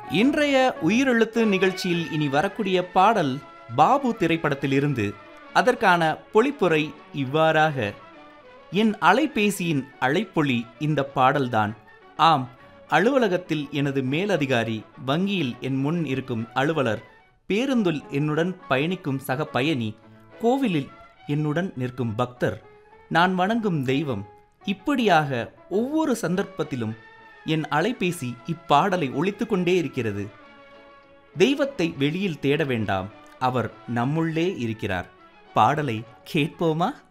இன்றைய உயிரெழுத்து நிகழ்ச்சியில் இனி வரக்கூடிய பாடல் பாபு திரைப்படத்திலிருந்து அதற்கான பொழிப்புரை இவ்வாறாக என் அலைபேசியின் அழைப்பொலி இந்த பாடல்தான் ஆம் அலுவலகத்தில் எனது மேலதிகாரி வங்கியில் என் முன் இருக்கும் அலுவலர் பேருந்தில் என்னுடன் பயணிக்கும் சக பயணி கோவிலில் என்னுடன் நிற்கும் பக்தர் நான் வணங்கும் தெய்வம் இப்படியாக ஒவ்வொரு சந்தர்ப்பத்திலும் என் அலைபேசி இப்பாடலை ஒலித்துக் கொண்டே இருக்கிறது தெய்வத்தை வெளியில் தேட வேண்டாம் அவர் நம்முள்ளே இருக்கிறார் பாடலை கேட்போமா